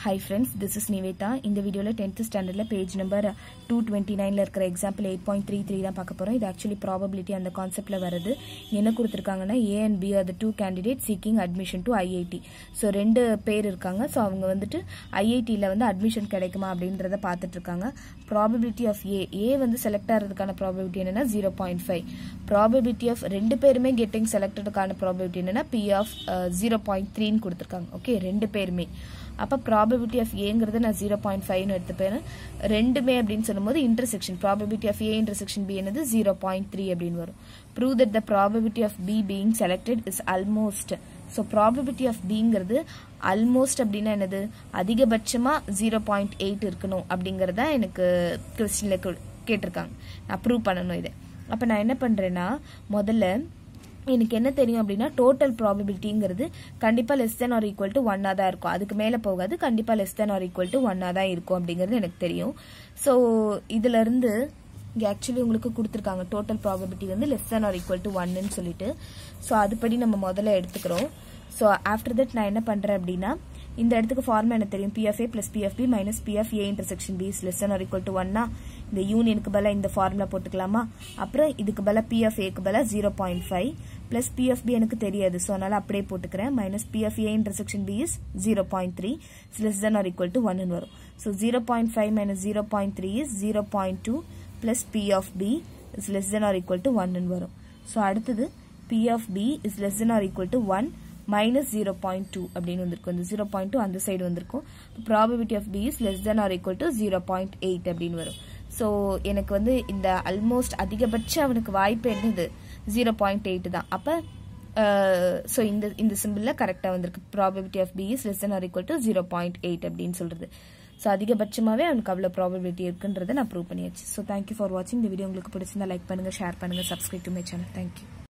hi friends this is Nivetha இந்த வீடியோவில் tenth ஸ்டாண்டர்டில் பேஜ் நம்பர் டூ டுவெண்ட்டி நைனில் இருக்கிற example eight point three three தான் பார்க்க போகிறோம் இது ஆக்சுவலி ப்ராபபிலிட்டி அந்த கான்செப்ட்டில் வருது என்ன கொடுத்துருக்காங்கன்னா A and B are the two candidate seeking admission to IIT so ரெண்டு பேர் இருக்காங்க ஸோ அவங்க வந்துட்டு ஐஐடியில் வந்து அட்மிஷன் கிடைக்குமா அப்படின்றத பார்த்துட்டு இருக்காங்க ப்ராபபிலிட்டி ஆஃப் ஏ ஏ வந்து செலக்ட் ஆகிறதுக்கான ப்ராபபிலிட்டி என்னன்னா zero point five probability of ரெண்டு பேருமே கெட்டிங் செலக்டடுக்கான ப்ராபபிலிட்டி என்னன்னா பி ஆஃப் ஜீரோ பாயிண்ட் த்ரீன்னு கொடுத்துருக்காங்க ஓகே ரெண்டு பேருமே அப்போ ப்ராபபிலிட்டி ஆஃப் ஏங்கிறது நான் ஜீரோ பாயிண்ட் ஃபைவ்னு எடுத்துப்பேன் ரெண்டுமே அப்படின்னு சொல்லும்போது intersection probability of A intersection B என்னது ஜீரோ பாயிண்ட் த்ரீ அப்படின்னு வரும் prove that the probability of B being selected is almost so probability of பிங்கிறது ஆல்மோஸ்ட் அப்படின்னா என்னது அதிகபட்சமாக ஜீரோ பாயிண்ட் எயிட் இருக்கணும் அப்படிங்கிறத எனக்கு கொஸ்டினில் கேட்டிருக்காங்க நான் ப்ரூவ் பண்ணணும் இதை அப்போ நான் என்ன பண்ணுறேன்னா முதல்ல எனக்கு என்ன தெரியும் அப்படின்னா டோட்டல் ப்ராபபிலிட்டிங்கிறது கண்டிப்பாக less than or equal to ஒன்னாக தான் இருக்கும் அதுக்கு மேலே போகாது கண்டிப்பாக less than or equal to ஒன்னாக தான் இருக்கும் அப்படிங்கிறது எனக்கு தெரியும் ஸோ இதுலேருந்து இங்கே ஆக்சுவலி உங்களுக்கு கொடுத்துருக்காங்க டோட்டல் ப்ராபபிலிட்டி வந்து less than or equal to ஒன்னு சொல்லிட்டு ஸோ அதுபடி நம்ம முதல்ல எடுத்துக்கிறோம் ஸோ ஆஃப்டர் தட் நான் என்ன பண்ணுறேன் அப்படின்னா இந்த இடத்துக்கு ஃபார்முலா எனக்கு தெரியும் P of A plus P of B minus P of A intersection B is less or equal to ஒன்னா இந்த யூனியனுக்கு பதிலாக இந்த ஃபார்முலா போட்டுக்கலாமா அப்புறம் இதுக்கு பதிலாக பிஎஃப் ஏக்கு பதிலாக zero point five plus P of B எனக்கு தெரியாது ஸோ அதனால அப்படியே போட்டுக்கிறேன் minus P of A intersection B is zero point three less than or equal to ஒன்னு வரும் so zero point five minus zero point three is zero point two plus P of B is less than or equal to ஒன்னு வரும் so அடுத்தது P of B is less than or equal to one minus zero point two அப்படின்னு வந்திருக்கும் இந்த zero point two அந்த side வந்திருக்கும் probability of B is less than or equal to zero point eight அப்படின்னு வரும் so எனக்கு வந்து இந்த ஆல்மோஸ்ட் அதிகபட்ச அவனுக்கு வாய்ப்பு என்னது ஜீரோ பாயிண்ட் எயிட் தான் அப்போ ஸோ இந்த இந்த சிம்பிளில் கரெக்டாக வந்திருக்கு probability of B is less than or equal to zero point eight அப்படின்னு சொல்கிறது ஸோ அதிகபட்சமாகவே அவனுக்கு அவ்வளோ ப்ராபபிலிட்டி இருக்குன்றதை நான் ப்ரூவ் பண்ணியாச்சு ஸோ தேங்க்யூ ஃபார் வாட்சிங் இந்த வீடியோ உங்களுக்கு பிடிச்சிருந்தா லைக் பண்ணுங்கள் ஷேர் பண்ணுங்கள் subscribe to my channel thank you